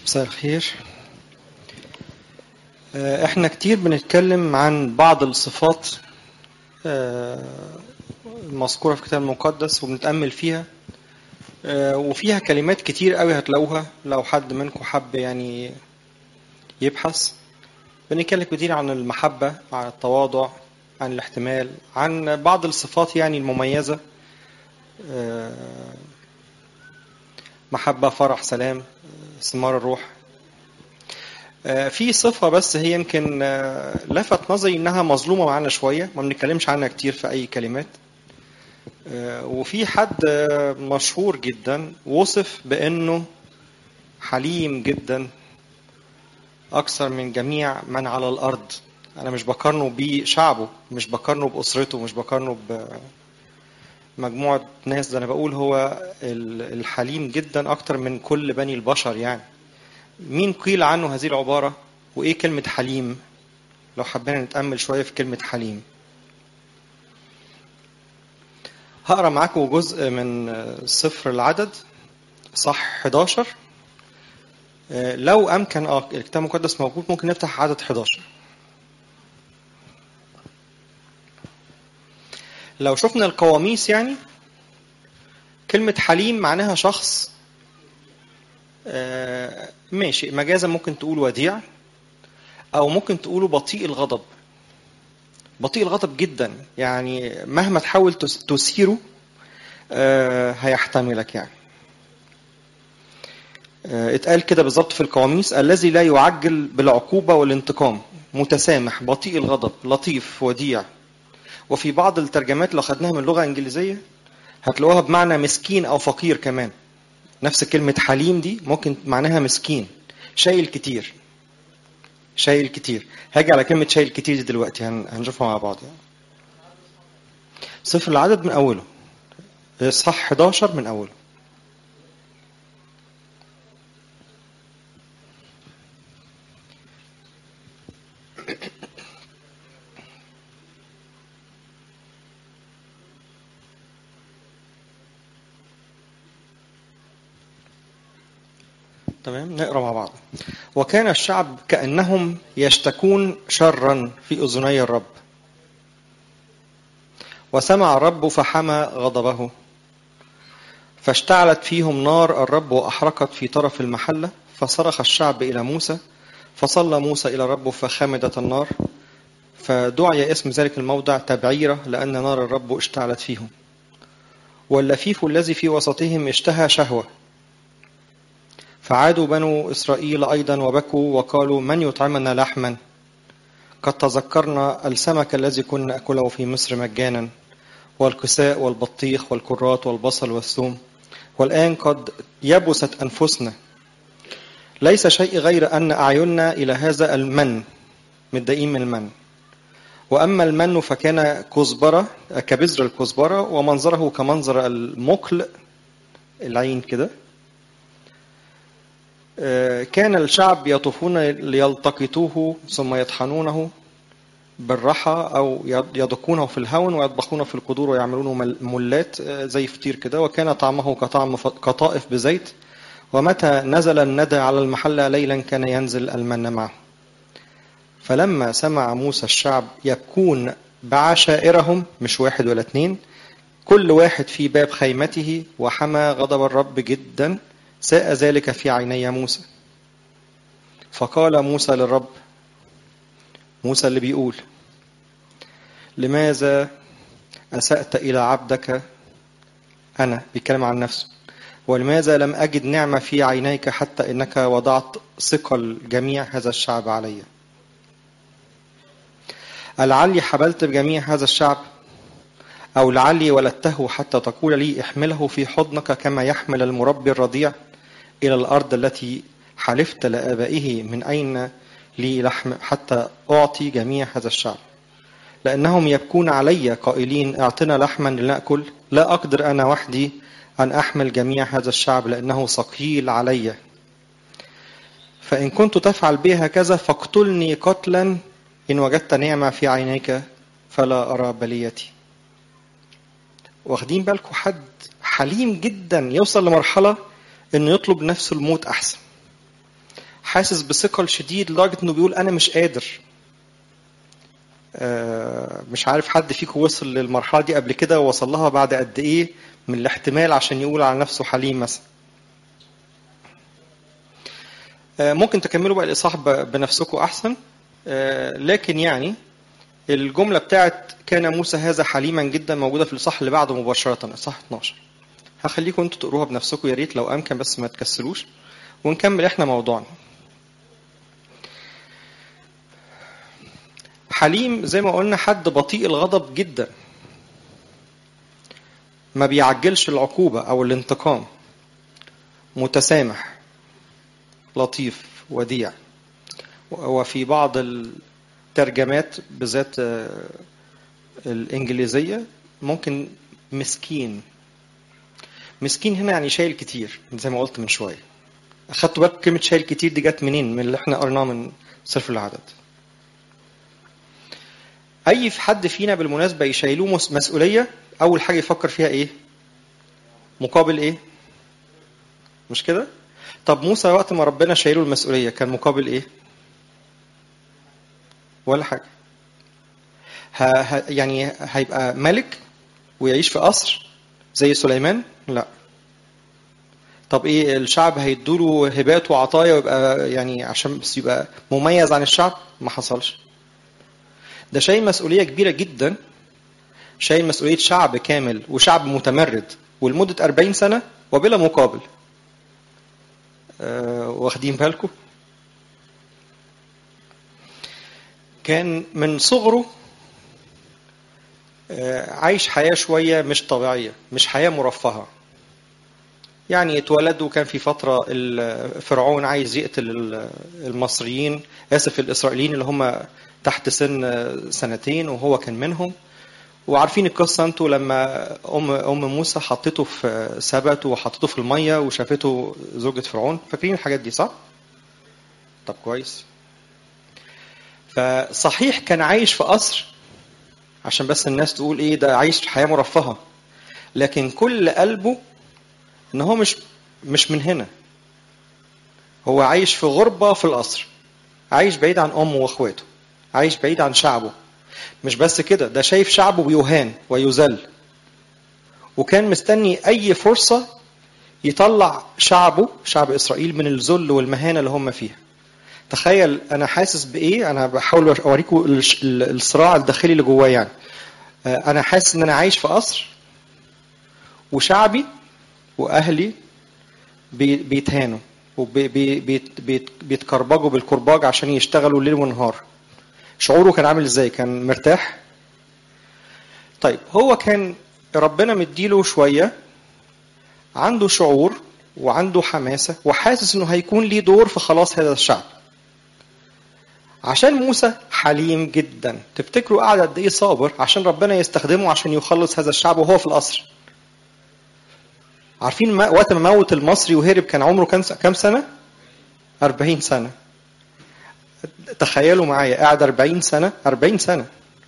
مساء الخير آه، احنا كتير بنتكلم عن بعض الصفات آه، المذكورة في الكتاب المقدس وبنتأمل فيها آه، وفيها كلمات كتير قوي هتلاقوها لو حد منكم حب يعني يبحث بنتكلم كتير عن المحبة عن التواضع عن الاحتمال عن بعض الصفات يعني المميزة محبة فرح سلام ثمار الروح في صفة بس هي يمكن لفت نظري انها مظلومة معانا شوية ما بنتكلمش عنها كتير في اي كلمات وفي حد مشهور جدا وصف بانه حليم جدا اكثر من جميع من على الارض انا مش بقارنه بشعبه مش بقارنه باسرته مش بقارنه بمجموعه ناس ده انا بقول هو الحليم جدا اكتر من كل بني البشر يعني مين قيل عنه هذه العباره وايه كلمه حليم لو حبينا نتامل شويه في كلمه حليم هقرا معاكم جزء من سفر العدد صح 11 لو امكن اه الكتاب المقدس موجود ممكن نفتح عدد 11 لو شفنا القواميس يعني كلمة حليم معناها شخص ماشي مجازا ممكن تقول وديع أو ممكن تقوله بطيء الغضب بطيء الغضب جدا يعني مهما تحاول تثيره هيحتملك يعني اتقال كده بالظبط في القواميس الذي لا يعجل بالعقوبة والانتقام متسامح بطيء الغضب لطيف وديع وفي بعض الترجمات اللي خدناها من اللغة الإنجليزية هتلاقوها بمعنى مسكين أو فقير كمان نفس كلمة حليم دي ممكن معناها مسكين شايل كتير شايل كتير هاجي على كلمة شايل كتير دي دلوقتي هنشوفها مع بعض يعني. صفر العدد من أوله صح 11 من أوله تمام نقرا مع بعض وكان الشعب كانهم يشتكون شرا في اذني الرب وسمع الرب فحمى غضبه فاشتعلت فيهم نار الرب واحرقت في طرف المحله فصرخ الشعب الى موسى فصلى موسى الى الرب فخمدت النار فدعي اسم ذلك الموضع تبعيره لان نار الرب اشتعلت فيهم واللفيف الذي في وسطهم اشتهى شهوه فعادوا بنو إسرائيل أيضا وبكوا وقالوا من يطعمنا لحما قد تذكرنا السمك الذي كنا نأكله في مصر مجانا والكساء والبطيخ والكرات والبصل والثوم والآن قد يبست أنفسنا ليس شيء غير أن أعيننا إلى هذا المن متضايقين من المن وأما المن فكان كزبرة كبذر الكزبرة ومنظره كمنظر المقل العين كده كان الشعب يطوفون ليلتقطوه ثم يطحنونه بالرحى أو يدقونه في الهون ويطبخونه في القدور ويعملونه ملات زي فطير كده وكان طعمه كطعم قطائف بزيت ومتى نزل الندى على المحلة ليلا كان ينزل المن معه فلما سمع موسى الشعب يبكون بعشائرهم مش واحد ولا اتنين كل واحد في باب خيمته وحمى غضب الرب جدا ساء ذلك في عيني موسى فقال موسى للرب موسى اللي بيقول لماذا أسأت إلى عبدك أنا بيتكلم عن نفسه ولماذا لم أجد نعمة في عينيك حتى إنك وضعت ثقل جميع هذا الشعب علي لعلي حبلت بجميع هذا الشعب أو لعلي ولدته حتى تقول لي احمله في حضنك كما يحمل المربي الرضيع إلى الأرض التي حلفت لآبائه من أين لي لحم حتى أعطي جميع هذا الشعب لأنهم يبكون علي قائلين اعطنا لحما لنأكل لا أقدر أنا وحدي أن أحمل جميع هذا الشعب لأنه ثقيل علي فإن كنت تفعل بي هكذا فاقتلني قتلا إن وجدت نعمة في عينيك فلا أرى بليتي واخدين بالكم حد حليم جدا يوصل لمرحلة انه يطلب نفسه الموت احسن حاسس بثقل شديد لدرجه انه بيقول انا مش قادر مش عارف حد فيكم وصل للمرحله دي قبل كده ووصل لها بعد قد ايه من الاحتمال عشان يقول على نفسه حليم مثلا ممكن تكملوا بقى الاصحاح بنفسكم احسن لكن يعني الجمله بتاعت كان موسى هذا حليما جدا موجوده في الاصحاح اللي بعده مباشره اصحاح 12 هخليكم انتوا تقروها بنفسكم يا ريت لو امكن بس ما تكسلوش ونكمل احنا موضوعنا حليم زي ما قلنا حد بطيء الغضب جدا ما بيعجلش العقوبة أو الانتقام متسامح لطيف وديع وفي بعض الترجمات بالذات الإنجليزية ممكن مسكين مسكين هنا يعني شايل كتير زي ما قلت من شوية أخدتوا بالكم كلمة شايل كتير دي جت منين من اللي احنا قرناه من سفر العدد اي حد فينا بالمناسبه يشيلوه مسؤوليه اول حاجه يفكر فيها ايه مقابل ايه مش كده طب موسى وقت ما ربنا شايله المسؤوليه كان مقابل ايه ولا حاجه ه... ه... يعني هيبقى ملك ويعيش في قصر زي سليمان لا طب ايه الشعب هيدوله هبات وعطايا ويبقى يعني عشان بس يبقى مميز عن الشعب ما حصلش ده شايل مسؤولية كبيرة جدا شايل مسؤولية شعب كامل وشعب متمرد ولمدة 40 سنة وبلا مقابل أه واخدين بالكم كان من صغره أه عايش حياة شوية مش طبيعية مش حياة مرفهة يعني اتولد وكان في فترة فرعون عايز يقتل المصريين آسف الإسرائيليين اللي هم تحت سن سنتين وهو كان منهم وعارفين القصة انتوا لما أم أم موسى حطته في سبت وحطته في المية وشافته زوجة فرعون فاكرين الحاجات دي صح؟ طب كويس فصحيح كان عايش في قصر عشان بس الناس تقول ايه ده عايش حياة مرفهة لكن كل قلبه ان هو مش مش من هنا هو عايش في غربة في القصر عايش بعيد عن أمه وأخواته عايش بعيد عن شعبه مش بس كده ده شايف شعبه بيهان ويذل وكان مستني أي فرصة يطلع شعبه شعب إسرائيل من الذل والمهانة اللي هم فيها تخيل أنا حاسس بإيه أنا بحاول أوريكم الصراع الداخلي اللي جوايا يعني أنا حاسس إن أنا عايش في قصر وشعبي وأهلي بيتهانوا وبيتكربجوا بالكرباج عشان يشتغلوا ليل ونهار شعوره كان عامل ازاي كان مرتاح طيب هو كان ربنا مديله شوية عنده شعور وعنده حماسة وحاسس انه هيكون ليه دور في خلاص هذا الشعب عشان موسى حليم جدا تفتكروا قعد قد ايه صابر عشان ربنا يستخدمه عشان يخلص هذا الشعب وهو في القصر عارفين ما وقت ما موت المصري وهرب كان عمره كام سنة 40 سنة تخيلوا معايا قاعد 40 سنة 40 سنة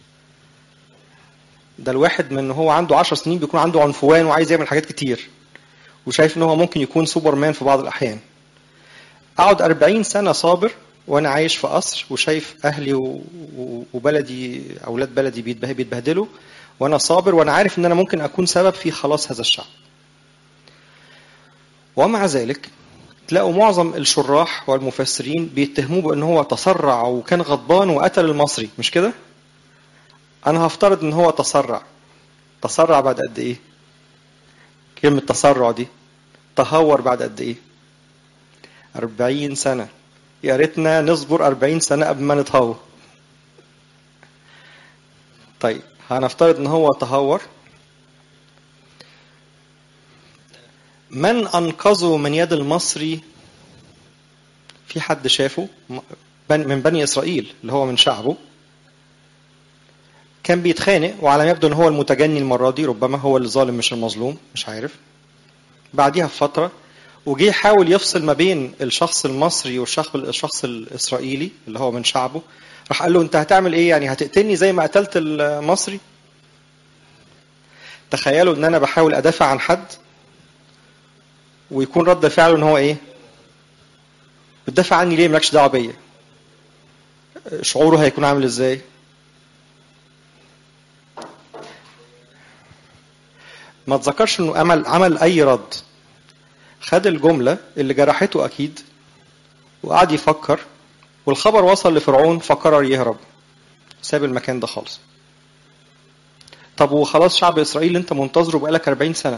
ده الواحد من هو عنده 10 سنين بيكون عنده عنفوان وعايز يعمل حاجات كتير وشايف ان هو ممكن يكون سوبرمان في بعض الاحيان اقعد 40 سنة صابر وانا عايش في قصر وشايف اهلي وبلدي اولاد بلدي بيتبهدلوا وانا صابر وانا عارف ان انا ممكن اكون سبب في خلاص هذا الشعب ومع ذلك تلاقوا معظم الشراح والمفسرين بيتهموه بان هو تسرع وكان غضبان وقتل المصري مش كده انا هفترض ان هو تسرع تسرع بعد قد ايه كلمة تسرع دي تهور بعد قد ايه أربعين سنة يا ريتنا نصبر أربعين سنة قبل ما نتهور طيب هنفترض ان هو تهور من أنقذه من يد المصري في حد شافه من بني إسرائيل اللي هو من شعبه كان بيتخانق وعلى ما يبدو ان هو المتجني المره دي ربما هو اللي ظالم مش المظلوم مش عارف بعديها بفتره وجي يحاول يفصل ما بين الشخص المصري والشخص الشخص الاسرائيلي اللي هو من شعبه راح قال له انت هتعمل ايه يعني هتقتلني زي ما قتلت المصري تخيلوا ان انا بحاول ادافع عن حد ويكون رد فعله ان هو ايه بتدافع عني ليه مالكش دعوه بيا شعوره هيكون عامل ازاي ما تذكرش انه عمل عمل اي رد خد الجمله اللي جرحته اكيد وقعد يفكر والخبر وصل لفرعون فقرر يهرب ساب المكان ده خالص طب وخلاص شعب اسرائيل اللي انت منتظره بقالك 40 سنه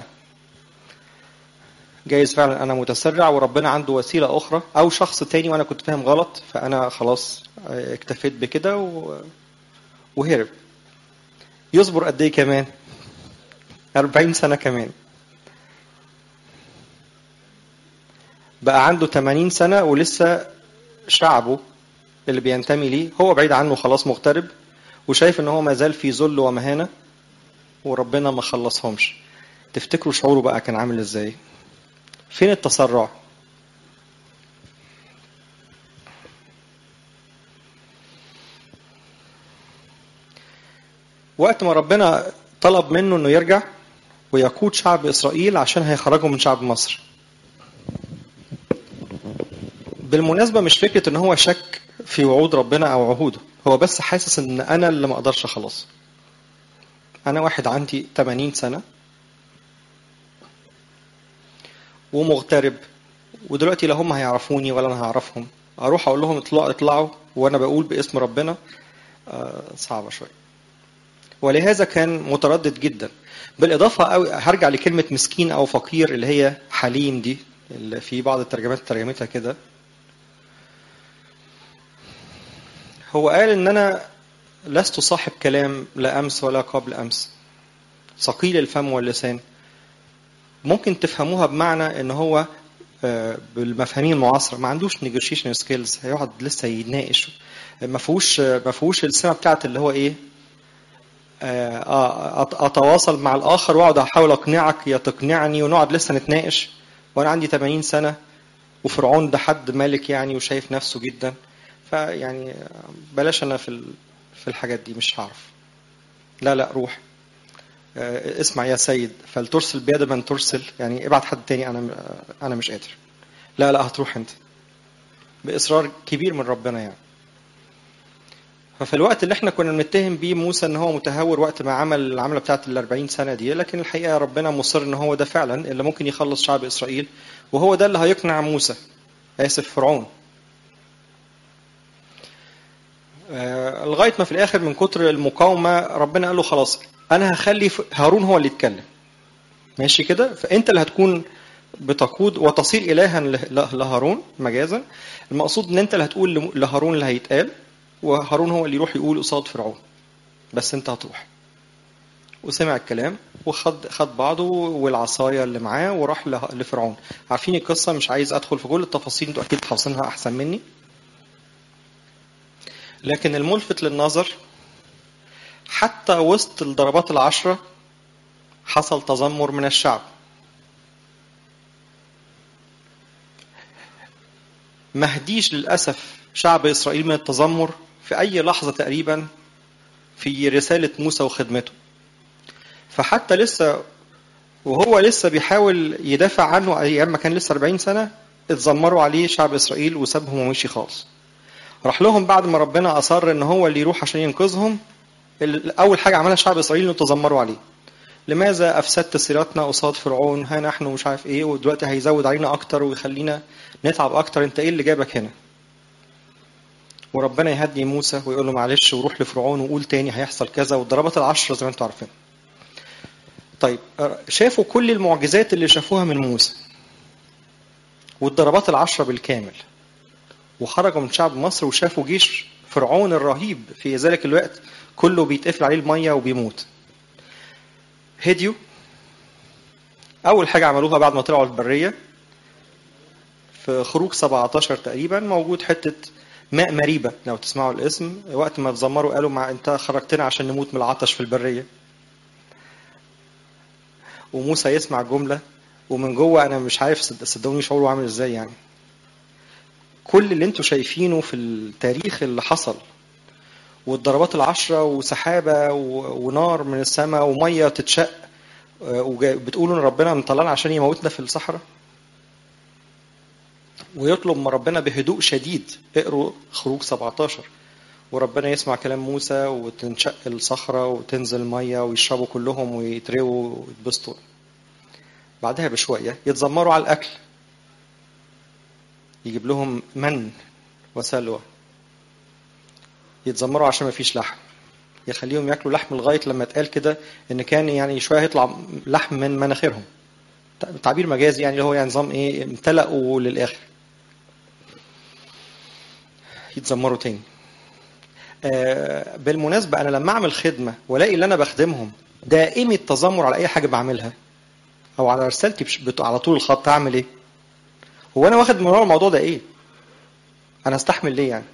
جايز فعلا انا متسرع وربنا عنده وسيله اخرى او شخص تاني وانا كنت فاهم غلط فانا خلاص اكتفيت بكده و... وهرب يصبر قد ايه كمان 40 سنه كمان بقى عنده 80 سنه ولسه شعبه اللي بينتمي ليه هو بعيد عنه خلاص مغترب وشايف ان هو ما زال في ذل ومهانه وربنا ما خلصهمش تفتكروا شعوره بقى كان عامل ازاي فين التسرع وقت ما ربنا طلب منه انه يرجع ويقود شعب اسرائيل عشان هيخرجوا من شعب مصر بالمناسبة مش فكرة ان هو شك في وعود ربنا او عهوده هو بس حاسس ان انا اللي ما اقدرش خلاص انا واحد عندي 80 سنة ومغترب ودلوقتي لا هم هيعرفوني ولا انا هعرفهم اروح اقول لهم اطلعوا اطلعوا وانا بقول باسم ربنا آه صعبة شوية ولهذا كان متردد جدا بالاضافة أو هرجع لكلمة مسكين او فقير اللي هي حليم دي اللي في بعض الترجمات ترجمتها كده هو قال ان انا لست صاحب كلام لا امس ولا قبل امس ثقيل الفم واللسان ممكن تفهموها بمعنى ان هو بالمفاهيم المعاصره ما عندوش نيجوشيشن سكيلز هيقعد لسه يناقش ما فيهوش ما فيهوش السمه بتاعت اللي هو ايه اتواصل مع الاخر واقعد احاول اقنعك يا تقنعني ونقعد لسه نتناقش وانا عندي 80 سنه وفرعون ده حد مالك يعني وشايف نفسه جدا فيعني بلاش انا في في الحاجات دي مش هعرف لا لا روح اسمع يا سيد فلترسل بيد من ترسل يعني ابعت حد تاني انا انا مش قادر لا لا هتروح انت باصرار كبير من ربنا يعني ففي الوقت اللي احنا كنا بنتهم بيه موسى ان هو متهور وقت ما عمل العمله بتاعت ال 40 سنه دي لكن الحقيقه ربنا مصر ان هو ده فعلا اللي ممكن يخلص شعب اسرائيل وهو ده اللي هيقنع موسى اسف فرعون آه لغايه ما في الاخر من كتر المقاومه ربنا قال له خلاص انا هخلي هارون هو اللي يتكلم ماشي كده فانت اللي هتكون بتقود وتصير الها لهارون مجازا المقصود ان انت اللي هتقول لهارون اللي هيتقال وهارون هو اللي يروح يقول قصاد فرعون بس انت هتروح وسمع الكلام وخد خد بعضه والعصايه اللي معاه وراح لفرعون عارفين القصه مش عايز ادخل في كل التفاصيل انتوا اكيد حافظينها احسن مني لكن الملفت للنظر حتى وسط الضربات العشرة حصل تذمر من الشعب ما هديش للأسف شعب إسرائيل من التذمر في أي لحظة تقريبا في رسالة موسى وخدمته فحتى لسه وهو لسه بيحاول يدافع عنه أيام ما كان لسه 40 سنة اتذمروا عليه شعب إسرائيل وسابهم ومشي خالص راح لهم بعد ما ربنا أصر إن هو اللي يروح عشان ينقذهم اول حاجه عملها شعب اسرائيل انه تذمروا عليه لماذا افسدت سيرتنا قصاد فرعون ها نحن مش عارف ايه ودلوقتي هيزود علينا اكتر ويخلينا نتعب اكتر انت ايه اللي جابك هنا وربنا يهدي موسى ويقول له معلش وروح لفرعون وقول تاني هيحصل كذا والضربات العشرة زي ما انتم عارفين طيب شافوا كل المعجزات اللي شافوها من موسى والضربات العشرة بالكامل وخرجوا من شعب مصر وشافوا جيش فرعون الرهيب في ذلك الوقت كله بيتقفل عليه الميه وبيموت هديوا اول حاجه عملوها بعد ما طلعوا البريه في خروج 17 تقريبا موجود حته ماء مريبه لو تسمعوا الاسم وقت ما اتذمروا قالوا مع انت خرجتنا عشان نموت من العطش في البريه وموسى يسمع الجمله ومن جوه انا مش عارف صدقوني شعوره عامل ازاي يعني كل اللي انتوا شايفينه في التاريخ اللي حصل والضربات العشرة وسحابة ونار من السماء ومية تتشق وبتقولوا ان ربنا مطلعنا عشان يموتنا في الصحراء ويطلب من ربنا بهدوء شديد اقروا خروج 17 وربنا يسمع كلام موسى وتنشق الصخرة وتنزل مية ويشربوا كلهم ويترووا ويتبسطوا بعدها بشوية يتذمروا على الأكل يجيب لهم من وسلوى يتذمروا عشان ما فيش لحم يخليهم ياكلوا لحم لغايه لما اتقال كده ان كان يعني شويه هيطلع لحم من مناخيرهم تعبير مجازي يعني اللي هو يعني نظام ايه امتلأوا للاخر يتذمروا تاني آه بالمناسبة أنا لما أعمل خدمة وألاقي اللي أنا بخدمهم دائمي التذمر على أي حاجة بعملها أو على رسالتي بش... على طول الخط أعمل إيه؟ هو أنا واخد من ورا الموضوع ده إيه؟ أنا أستحمل ليه يعني؟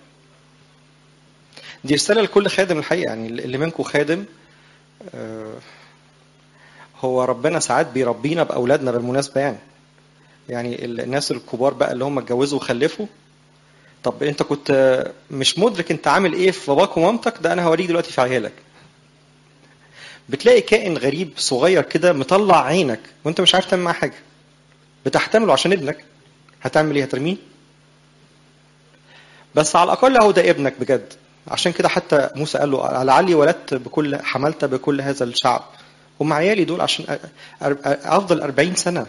دي رسالة لكل خادم الحقيقة يعني اللي منكم خادم آه هو ربنا ساعات بيربينا بأولادنا بالمناسبة يعني يعني الناس الكبار بقى اللي هم اتجوزوا وخلفوا طب انت كنت مش مدرك انت عامل ايه في باباك ومامتك ده انا هوريك دلوقتي في عيالك بتلاقي كائن غريب صغير كده مطلع عينك وانت مش عارف تعمل معاه حاجه بتحتمله عشان ابنك هتعمل ايه هترميه بس على الاقل اهو ده ابنك بجد عشان كده حتى موسى قال له لعلي ولدت بكل حملت بكل هذا الشعب هم عيالي دول عشان افضل 40 سنه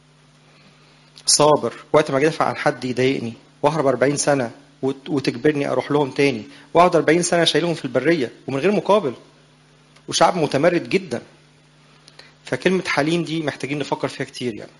صابر وقت ما اجي ادافع عن حد يضايقني واهرب 40 سنه وتجبرني اروح لهم تاني واقعد 40 سنه شايلهم في البريه ومن غير مقابل وشعب متمرد جدا فكلمه حليم دي محتاجين نفكر فيها كتير يعني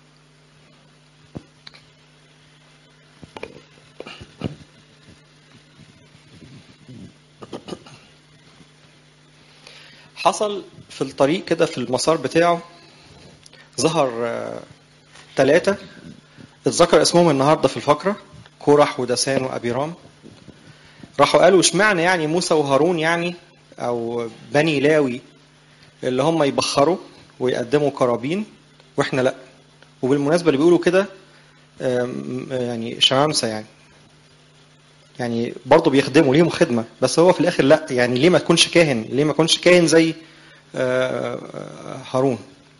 حصل في الطريق كده في المسار بتاعه ظهر ثلاثة اتذكر اسمهم النهارده في الفقرة كورح ودسان وأبيرام راحوا قالوا اشمعنى يعني موسى وهارون يعني أو بني لاوي اللي هم يبخروا ويقدموا قرابين واحنا لا وبالمناسبة اللي بيقولوا كده يعني شمامسة يعني يعني برضه بيخدموا ليهم خدمة بس هو في الآخر لا يعني ليه ما تكونش كاهن ليه ما تكونش كاهن زي هارون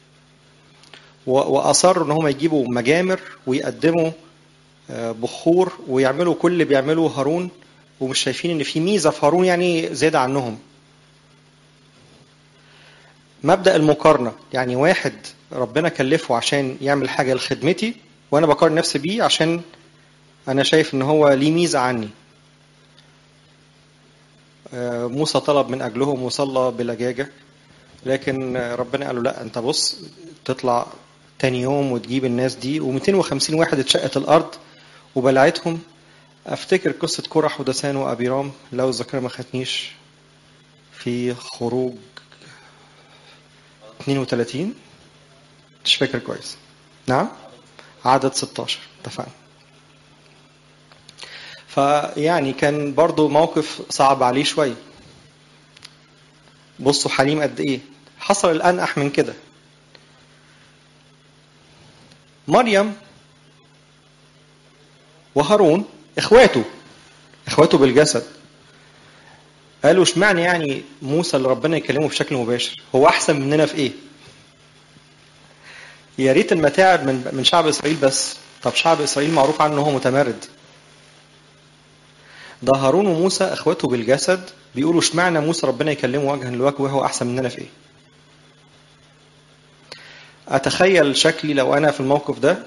وأصروا إن هم يجيبوا مجامر ويقدموا بخور ويعملوا كل اللي بيعمله هارون ومش شايفين إن في ميزة في هارون يعني زيادة عنهم مبدأ المقارنة يعني واحد ربنا كلفه عشان يعمل حاجة لخدمتي وأنا بقارن نفسي بيه عشان أنا شايف إن هو ليه ميزة عني موسى طلب من أجلهم وصلى بلجاجة لكن ربنا قال له لا أنت بص تطلع تاني يوم وتجيب الناس دي و250 واحد اتشقت الأرض وبلعتهم أفتكر قصة كورح ودسان وأبيرام لو الذاكرة ما خدتنيش في خروج 32 مش فاكر كويس نعم عدد 16 اتفقنا فيعني كان برضو موقف صعب عليه شوية بصوا حليم قد ايه حصل الأنقح من كده مريم وهارون اخواته اخواته بالجسد قالوا اشمعنى يعني موسى اللي ربنا يكلمه بشكل مباشر هو احسن مننا في ايه يا ريت المتاعب من من شعب اسرائيل بس طب شعب اسرائيل معروف عنه ان هو متمرد ده هارون وموسى اخواته بالجسد بيقولوا اشمعنى موسى ربنا يكلمه وجها لوجه وهو احسن مننا في ايه اتخيل شكلي لو انا في الموقف ده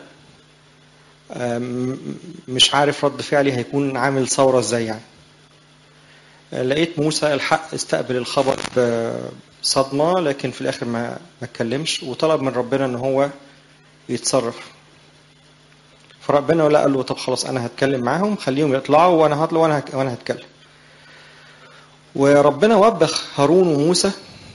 مش عارف رد فعلي هيكون عامل ثوره ازاي يعني لقيت موسى الحق استقبل الخبر بصدمه لكن في الاخر ما ما اتكلمش وطلب من ربنا ان هو يتصرف فربنا لا قال له طب خلاص انا هتكلم معاهم خليهم يطلعوا وانا هطلع وانا وانا هتكلم وربنا وبخ هارون وموسى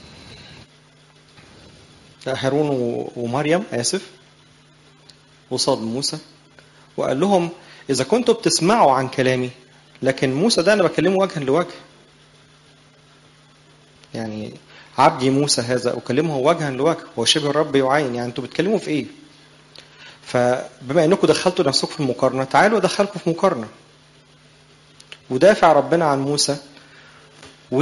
هارون ومريم اسف وصاد موسى وقال لهم اذا كنتوا بتسمعوا عن كلامي لكن موسى ده انا بكلمه وجها لوجه يعني عبدي موسى هذا اكلمه وجها لوجه هو شبه الرب يعين يعني انتوا بتكلموا في ايه فبما انكم دخلتوا نفسكم في المقارنه تعالوا ادخلكم في مقارنه ودافع ربنا عن موسى و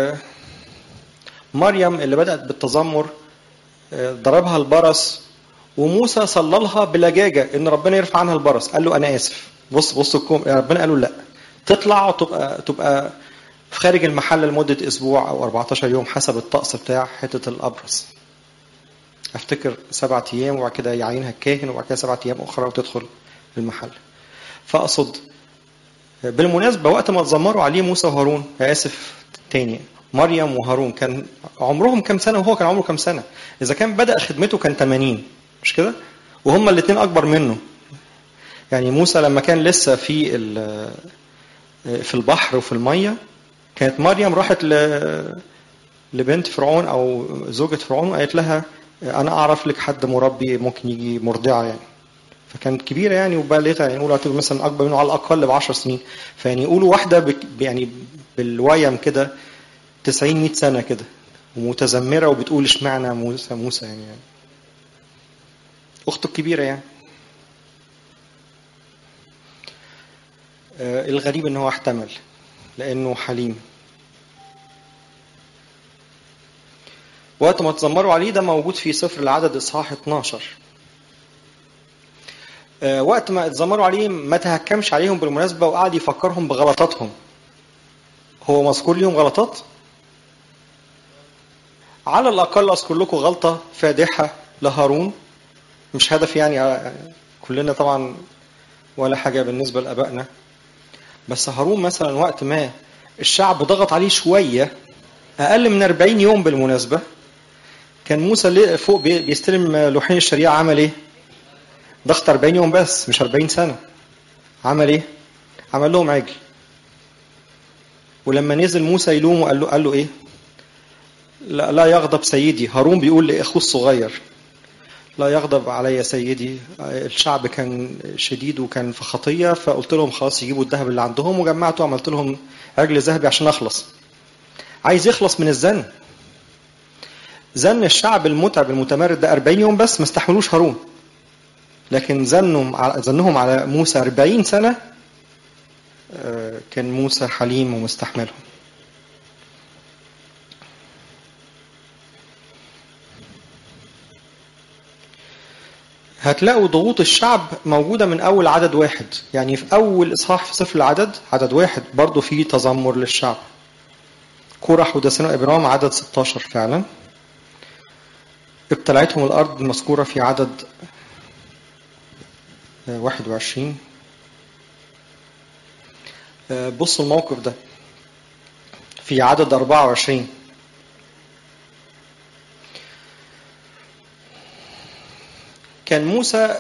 مريم اللي بدات بالتذمر ضربها البرص وموسى صلى لها بلجاجه ان ربنا يرفع عنها البرص قال له انا اسف بص بص الكم ربنا قال له لا تطلع وتبقى تبقى في خارج المحل لمده اسبوع او 14 يوم حسب الطقس بتاع حته الابرص افتكر سبعة ايام وبعد كده يعينها الكاهن وبعد كده سبعة ايام اخرى وتدخل المحل فاقصد بالمناسبه وقت ما اتذمروا عليه موسى وهارون اسف تاني مريم وهارون كان عمرهم كام سنه وهو كان عمره كام سنه اذا كان بدا خدمته كان 80 مش كده وهما الاثنين اكبر منه يعني موسى لما كان لسه في في البحر وفي الميه كانت مريم راحت ل لبنت فرعون او زوجة فرعون وقالت لها انا اعرف لك حد مربي ممكن يجي مرضعه يعني فكانت كبيره يعني وبالغه يعني يقولوا مثلا اكبر منه على الاقل ب 10 سنين فيعني يقولوا واحده بك يعني بالويم كده 90 100 سنه كده ومتذمره وبتقول اشمعنى موسى موسى يعني, يعني اخته الكبيره يعني آه الغريب ان هو احتمل لانه حليم وقت ما تذمروا عليه ده موجود في سفر العدد اصحاح 12 آه وقت ما اتذمروا عليه ما تهكمش عليهم بالمناسبه وقعد يفكرهم بغلطاتهم هو مذكور ليهم غلطات على الاقل اذكر لكم غلطه فادحه لهارون مش هدف يعني كلنا طبعا ولا حاجه بالنسبه لابائنا بس هارون مثلا وقت ما الشعب ضغط عليه شويه اقل من 40 يوم بالمناسبه كان موسى فوق بيستلم لوحين الشريعه عمل ايه؟ ضغط 40 يوم بس مش 40 سنه عمل ايه؟ عمل لهم عجل ولما نزل موسى يلومه قال له قال له ايه؟ لا, لا يغضب سيدي هارون بيقول لاخوه الصغير لا يغضب علي سيدي الشعب كان شديد وكان في خطيه فقلت لهم خلاص يجيبوا الذهب اللي عندهم وجمعته وعملت لهم عجل ذهبي عشان اخلص عايز يخلص من الزن زن الشعب المتعب المتمرد ده 40 يوم بس ما استحملوش هارون لكن زنهم زنهم على موسى 40 سنه كان موسى حليم ومستحملهم هتلاقوا ضغوط الشعب موجودة من أول عدد واحد يعني في أول إصحاح في سفر العدد عدد واحد برضو فيه تذمر للشعب كورح ودسان إبرام عدد 16 فعلا ابتلعتهم الأرض المذكورة في عدد 21 بصوا الموقف ده في عدد 24 كان موسى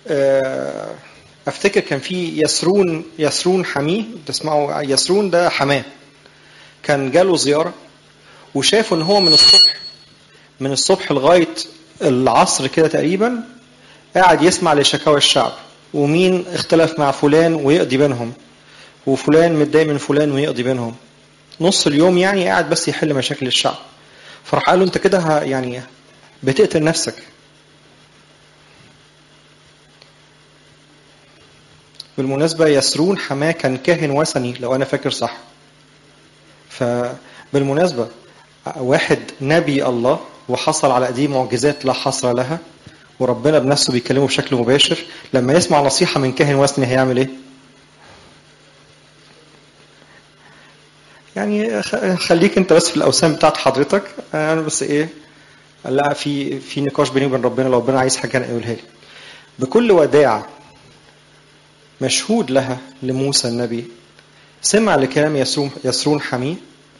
افتكر كان في يسرون يسرون حميه تسمعوا يسرون ده حماه كان جاله زياره وشافوا ان هو من الصبح من الصبح لغايه العصر كده تقريبا قاعد يسمع لشكاوى الشعب ومين اختلف مع فلان ويقضي بينهم وفلان متضايق من فلان ويقضي بينهم نص اليوم يعني قاعد بس يحل مشاكل الشعب فراح قال له انت كده يعني بتقتل نفسك بالمناسبة يسرون حماه كان كاهن وثني لو أنا فاكر صح فبالمناسبة واحد نبي الله وحصل على أيديه معجزات لا حصر لها وربنا بنفسه بيكلمه بشكل مباشر لما يسمع نصيحة من كاهن وثني هيعمل إيه؟ يعني خليك أنت بس في الأوسام بتاعت حضرتك أنا بس إيه لا في في نقاش بيني وبين ربنا لو ربنا عايز حاجة أنا يقولها لي بكل وداع مشهود لها لموسى النبي سمع لكلام يسرون, يسرون حميه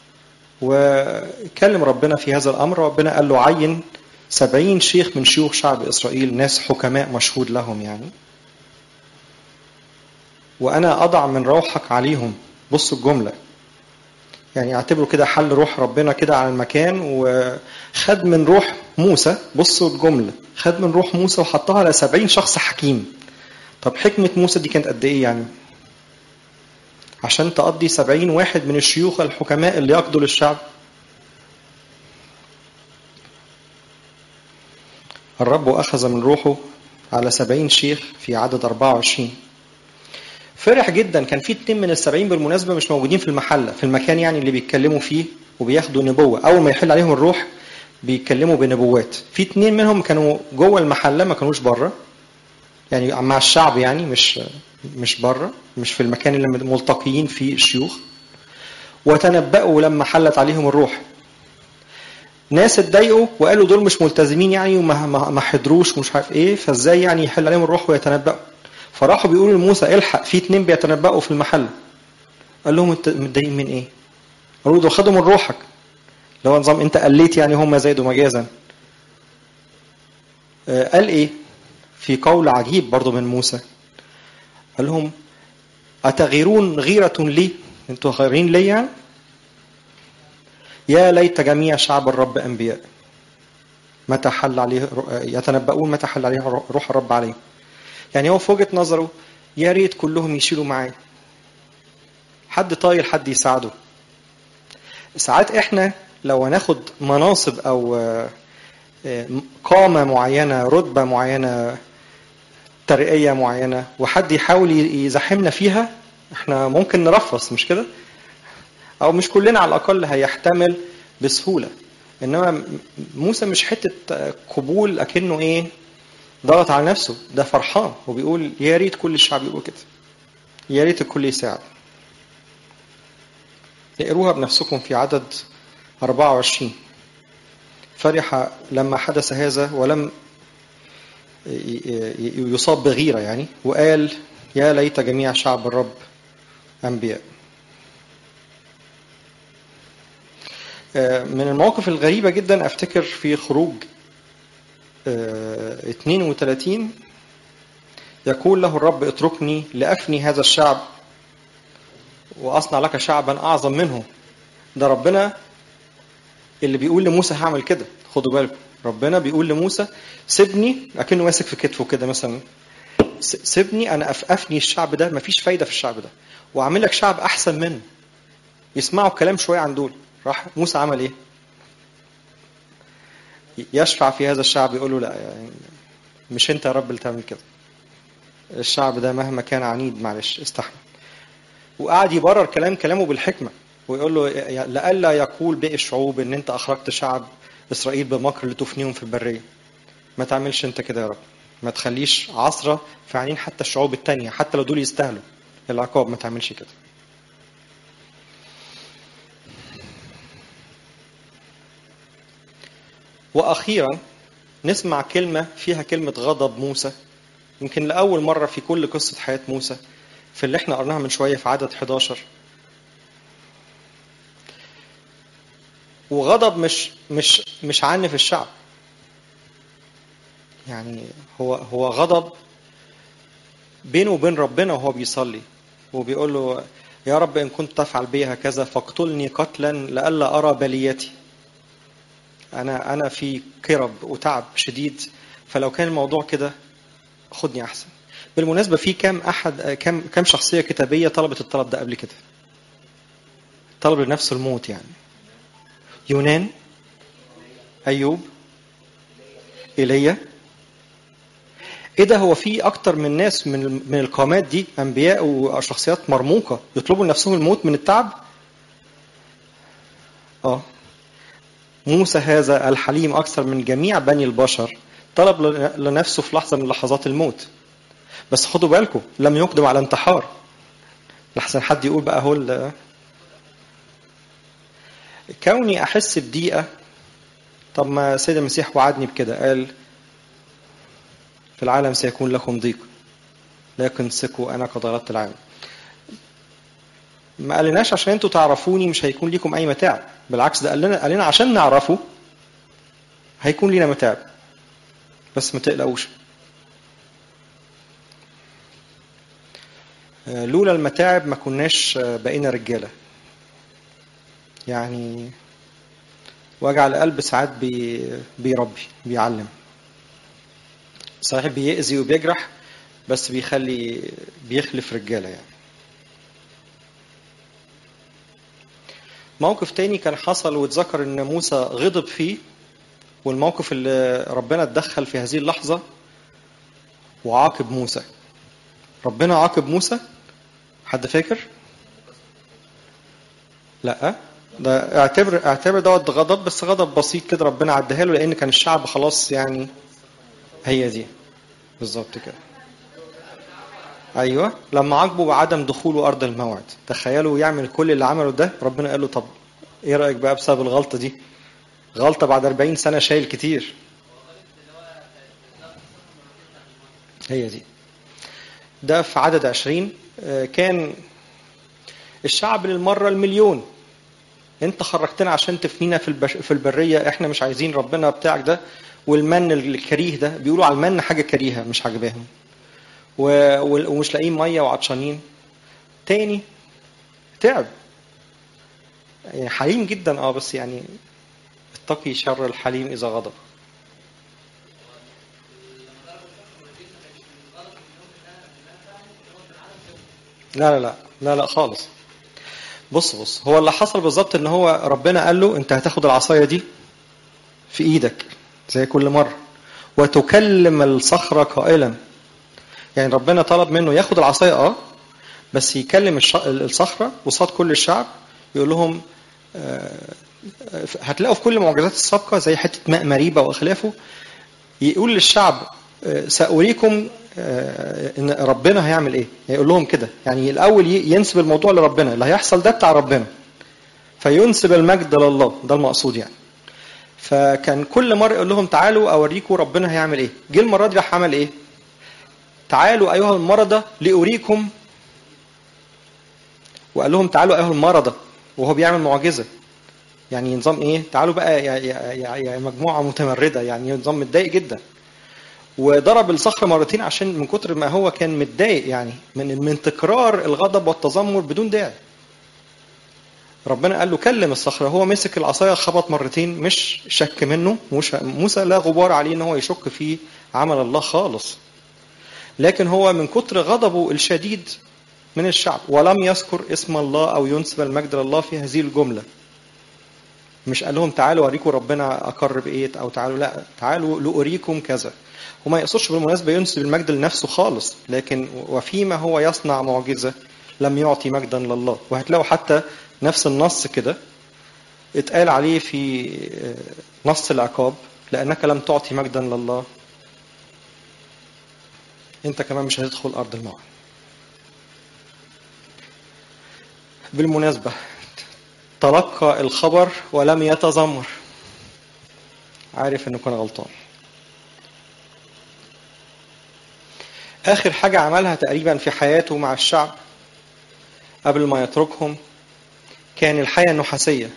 وكلم ربنا في هذا الأمر ربنا قال له عين سبعين شيخ من شيوخ شعب إسرائيل ناس حكماء مشهود لهم يعني وأنا أضع من روحك عليهم بصوا الجملة يعني اعتبروا كده حل روح ربنا كده على المكان وخد من روح موسى بصوا الجملة خد من روح موسى وحطها على سبعين شخص حكيم طب حكمة موسى دي كانت قد إيه يعني؟ عشان تقضي سبعين واحد من الشيوخ الحكماء اللي يقضوا للشعب الرب أخذ من روحه على سبعين شيخ في عدد 24 فرح جدا كان في اتنين من السبعين بالمناسبة مش موجودين في المحلة في المكان يعني اللي بيتكلموا فيه وبياخدوا نبوة أول ما يحل عليهم الروح بيتكلموا بنبوات في اتنين منهم كانوا جوه المحله ما كانوش بره يعني مع الشعب يعني مش مش بره مش في المكان اللي ملتقيين فيه الشيوخ وتنبأوا لما حلت عليهم الروح ناس اتضايقوا وقالوا دول مش ملتزمين يعني وما ما ما حضروش ومش عارف ايه فازاي يعني يحل عليهم الروح ويتنبأوا فراحوا بيقولوا لموسى الحق في اتنين بيتنبأوا في المحل قال لهم انت متضايقين من ايه؟ قالوا دول خدوا من روحك اللي هو نظام انت قليت يعني هم زادوا مجازا آه، قال ايه؟ في قول عجيب برضو من موسى قال لهم أتغيرون غيرة لي؟ انتوا غيرين لي يعني؟ يا ليت جميع شعب الرب أنبياء متى حل عليه يتنبؤون متى حل عليه روح الرب عليه يعني هو في وجهة نظره يا ريت كلهم يشيلوا معاه حد طايل حد يساعده ساعات احنا لو هناخد مناصب او آه، آه، قامة معينة رتبة معينة ترقية معينة وحد يحاول يزاحمنا فيها احنا ممكن نرفص مش كده؟ او مش كلنا على الاقل هيحتمل بسهوله انما موسى مش حته قبول اكنه ايه ضغط على نفسه ده فرحان وبيقول يا ريت كل الشعب يقول كده يا ريت الكل يساعد اقروها بنفسكم في عدد 24 فرح لما حدث هذا ولم يصاب بغيرة يعني وقال يا ليت جميع شعب الرب أنبياء من المواقف الغريبة جدا أفتكر في خروج 32 يقول له الرب اتركني لأفني هذا الشعب وأصنع لك شعبا أعظم منه ده ربنا اللي بيقول لموسى هعمل كده خدوا بالكم ربنا بيقول لموسى سيبني اكنه ماسك في كتفه كده مثلا سيبني انا افني الشعب ده مفيش فايده في الشعب ده واعمل لك شعب احسن منه يسمعوا الكلام شويه عن دول راح موسى عمل ايه يشفع في هذا الشعب يقول له لا يعني مش انت يا رب اللي تعمل كده الشعب ده مهما كان عنيد معلش استحمل وقعد يبرر كلام كلامه بالحكمه ويقول له لئلا يقول باقي الشعوب ان انت اخرجت شعب اسرائيل بمكر لتفنيهم في البريه ما تعملش انت كده يا رب ما تخليش عصره في عينين حتى الشعوب التانية حتى لو دول يستاهلوا العقاب ما تعملش كده واخيرا نسمع كلمه فيها كلمه غضب موسى يمكن لاول مره في كل قصه حياه موسى في اللي احنا قرناها من شويه في عدد 11 وغضب مش مش مش عنف الشعب يعني هو هو غضب بينه وبين ربنا وهو بيصلي وبيقول له يا رب ان كنت تفعل بي هكذا فاقتلني قتلا لئلا ارى بليتي انا انا في كرب وتعب شديد فلو كان الموضوع كده خدني احسن بالمناسبه في كام احد كام كام شخصيه كتابيه طلبت الطلب ده قبل كده طلب لنفسه الموت يعني يونان ايوب ايليا ايه ده هو في اكتر من ناس من من القامات دي انبياء وشخصيات مرموقه يطلبوا لنفسهم الموت من التعب اه موسى هذا الحليم اكثر من جميع بني البشر طلب لنفسه في لحظه من لحظات الموت بس خدوا بالكم لم يقدم على انتحار لحسن حد يقول بقى هو كوني احس بضيقه طب ما السيد المسيح وعدني بكده قال في العالم سيكون لكم ضيق لكن ثقوا انا قد غلبت العالم ما قالناش عشان انتوا تعرفوني مش هيكون ليكم اي متاعب بالعكس ده قال لنا قال لنا عشان نعرفه هيكون لينا متاعب بس ما تقلقوش لولا المتاعب ما كناش بقينا رجاله يعني وجع القلب ساعات بي بيربي بيعلم صحيح بيأذي وبيجرح بس بيخلي بيخلف رجاله يعني موقف تاني كان حصل واتذكر ان موسى غضب فيه والموقف اللي ربنا اتدخل في هذه اللحظة وعاقب موسى ربنا عاقب موسى حد فاكر؟ لا ده اعتبر اعتبر دوت غضب بس غضب بسيط كده ربنا عداها له لان كان الشعب خلاص يعني هي دي بالظبط كده ايوه لما عاقبوا بعدم دخوله ارض الموعد تخيلوا يعمل كل اللي عمله ده ربنا قال له طب ايه رايك بقى بسبب الغلطه دي غلطه بعد 40 سنه شايل كتير هي دي ده في عدد 20 آه، كان الشعب للمره المليون انت خرجتنا عشان تفنينا في البش... في البريه احنا مش عايزين ربنا بتاعك ده والمن الكريه ده بيقولوا على المن حاجه كريهه مش عاجباهم و... و- ومش لاقيين ميه وعطشانين تاني تعب يعني حليم جدا اه بس يعني اتقي شر الحليم اذا غضب لا لا لا لا لا خالص بص بص هو اللي حصل بالظبط ان هو ربنا قال له انت هتاخد العصايه دي في ايدك زي كل مره وتكلم الصخره قائلا يعني ربنا طلب منه ياخد العصايه اه بس يكلم الش- الصخره قصاد كل الشعب يقول لهم آه، هتلاقوا في كل معجزات السابقه زي حته ماء مريبه واخلافه يقول للشعب آه، سأريكم آه، ان ربنا هيعمل ايه يقول لهم كده يعني الاول ي- ينسب الموضوع لربنا اللي هيحصل ده بتاع ربنا فينسب المجد لله ده المقصود يعني فكان كل مره يقول لهم تعالوا اوريكم ربنا هيعمل ايه جه المره دي راح عمل ايه تعالوا ايها المرضى لاريكم وقال لهم تعالوا ايها المرضى وهو بيعمل معجزه يعني نظام ايه تعالوا بقى يا, يا, يا, يا مجموعه متمرده يعني نظام متضايق جدا وضرب الصخر مرتين عشان من كتر ما هو كان متضايق يعني من من تكرار الغضب والتذمر بدون داعي ربنا قال له كلم الصخره هو مسك العصايه خبط مرتين مش شك منه مش موسى لا غبار عليه ان هو يشك في عمل الله خالص لكن هو من كتر غضبه الشديد من الشعب ولم يذكر اسم الله او ينسب المجد لله في هذه الجمله مش قال لهم تعالوا اوريكم ربنا اقر بايه او تعالوا لا تعالوا لاريكم كذا وما يقصدش بالمناسبه ينسب المجد لنفسه خالص لكن وفيما هو يصنع معجزه لم يعطي مجدا لله وهتلاقوا حتى نفس النص كده اتقال عليه في نص العقاب لانك لم تعطي مجدا لله انت كمان مش هتدخل ارض الموعد بالمناسبه تلقى الخبر ولم يتذمر عارف انه كان غلطان اخر حاجه عملها تقريبا في حياته مع الشعب قبل ما يتركهم كان الحياه النحاسيه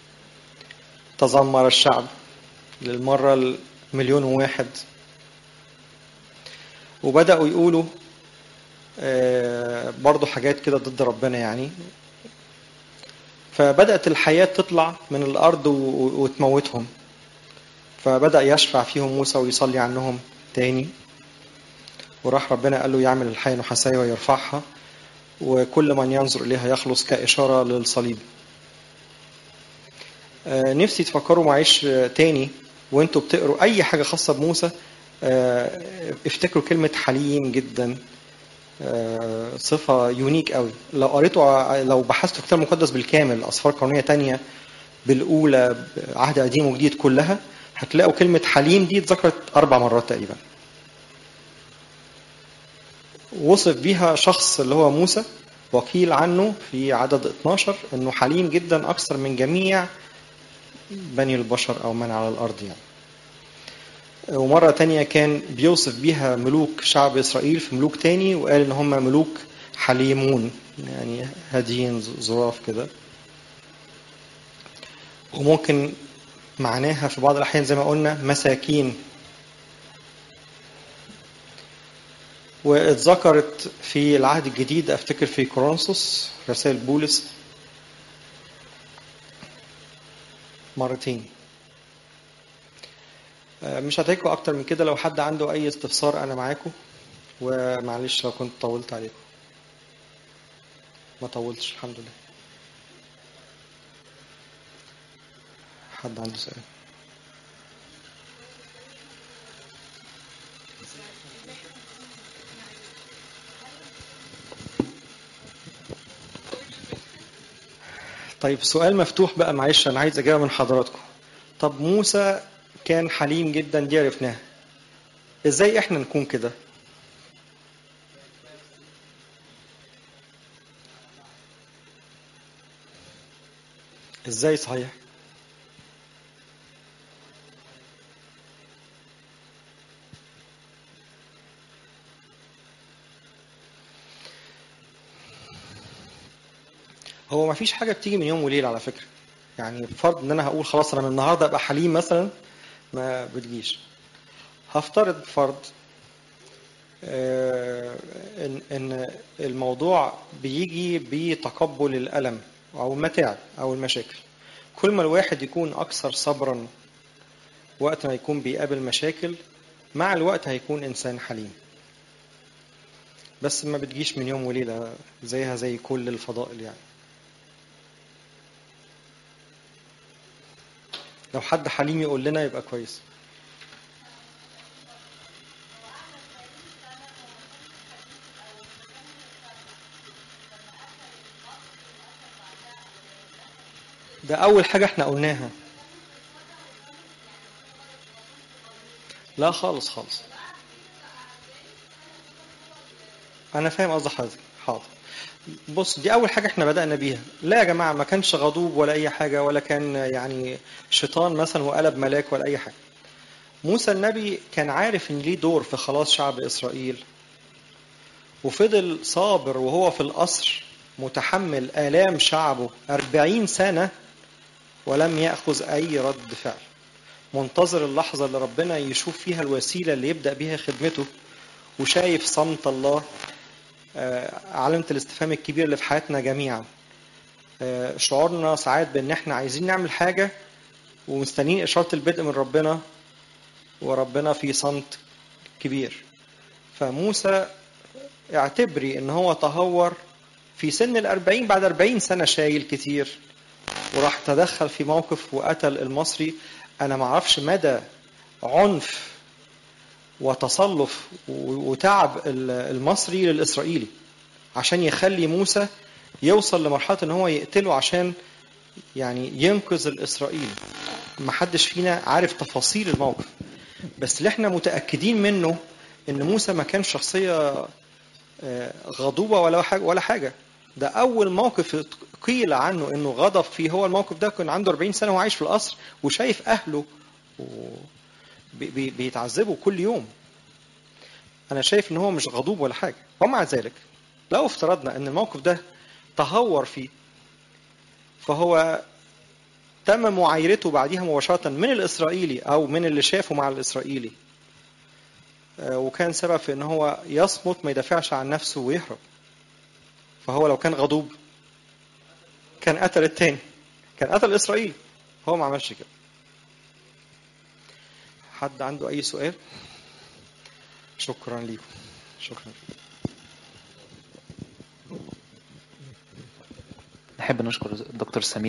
تذمر الشعب للمره المليون واحد وبداوا يقولوا آه، برضو حاجات كده ضد ربنا يعني فبدأت الحياة تطلع من الأرض و- وتموتهم فبدأ يشفع فيهم موسى ويصلي عنهم تاني وراح ربنا قال له يعمل الحياة نحاسية ويرفعها وكل من ينظر إليها يخلص كإشارة للصليب آه، نفسي تفكروا معيش آه، تاني وانتوا بتقروا أي حاجة خاصة بموسى آه، افتكروا كلمة حليم جدا آه، صفة يونيك قوي لو قريتوا لو بحثتوا الكتاب المقدس بالكامل أسفار قانونية تانية بالأولى عهد قديم وجديد كلها هتلاقوا كلمة حليم دي اتذكرت أربع مرات تقريبا وصف بيها شخص اللي هو موسى وقيل عنه في عدد 12 انه حليم جدا اكثر من جميع بني البشر او من على الارض يعني ومرة تانية كان بيوصف بيها ملوك شعب إسرائيل في ملوك تاني وقال إن هم ملوك حليمون يعني هاديين ظراف كده وممكن معناها في بعض الأحيان زي ما قلنا مساكين واتذكرت في العهد الجديد أفتكر في كورنثوس رسائل بولس مرتين مش هتاكل اكتر من كده لو حد عنده اي استفسار انا معاكم ومعلش لو كنت طولت عليكم ما طولتش الحمد لله حد عنده سؤال طيب سؤال مفتوح بقى معلش انا عايز اجابه من حضراتكم طب موسى كان حليم جدا دي عرفناها ازاي احنا نكون كده ازاي صحيح هو ما فيش حاجه بتيجي من يوم وليله على فكره يعني فرض ان انا هقول خلاص انا من النهارده ابقى حليم مثلا ما بتجيش هفترض فرض آه، ان ان الموضوع بيجي بتقبل الالم او المتاعب او المشاكل كل ما الواحد يكون اكثر صبرا وقت ما يكون بيقابل مشاكل مع الوقت هيكون انسان حليم بس ما بتجيش من يوم وليله زيها زي كل الفضائل يعني لو حد حليم يقول لنا يبقى كويس ده أول حاجة احنا قلناها لا خالص خالص أنا فاهم قصد حضرتك حاضر بص دي أول حاجة احنا بدأنا بيها لا يا جماعة ما كانش غضوب ولا أي حاجة ولا كان يعني شيطان مثلا وقلب ملاك ولا أي حاجة موسى النبي كان عارف إن ليه دور في خلاص شعب إسرائيل وفضل صابر وهو في القصر متحمل آلام شعبه أربعين سنة ولم يأخذ أي رد فعل منتظر اللحظة اللي ربنا يشوف فيها الوسيلة اللي يبدأ بيها خدمته وشايف صمت الله آه، علامة الاستفهام الكبير اللي في حياتنا جميعا آه، شعورنا ساعات بان احنا عايزين نعمل حاجة ومستنيين إشارة البدء من ربنا وربنا في صمت كبير فموسى اعتبري ان هو تهور في سن الأربعين بعد أربعين سنة شايل كتير وراح تدخل في موقف وقتل المصري أنا معرفش مدى عنف وتصلف وتعب المصري للإسرائيلي عشان يخلي موسى يوصل لمرحلة ان هو يقتله عشان يعني ينقذ الإسرائيلي محدش فينا عارف تفاصيل الموقف بس اللي احنا متأكدين منه ان موسى ما كانش شخصية آه، غضوبة ولا حاجة ولا حاجة ده أول موقف قيل عنه إنه غضب فيه هو الموقف ده كان عنده 40 سنة وهو عايش في القصر وشايف أهله و- بي- بي- بيتعذبوا كل يوم. أنا شايف إن هو مش غضوب ولا حاجة، ومع ذلك لو افترضنا إن الموقف ده تهور فيه فهو تم معايرته بعديها مباشرة من الإسرائيلي أو من اللي شافه مع الإسرائيلي آه، وكان سبب في إن هو يصمت ما يدافعش عن نفسه ويهرب فهو لو كان غضوب كان قتل التاني كان قتل إسرائيل هو ما عملش كده حد عنده أي سؤال شكرا ليكم شكرا نحب نشكر الدكتور سمير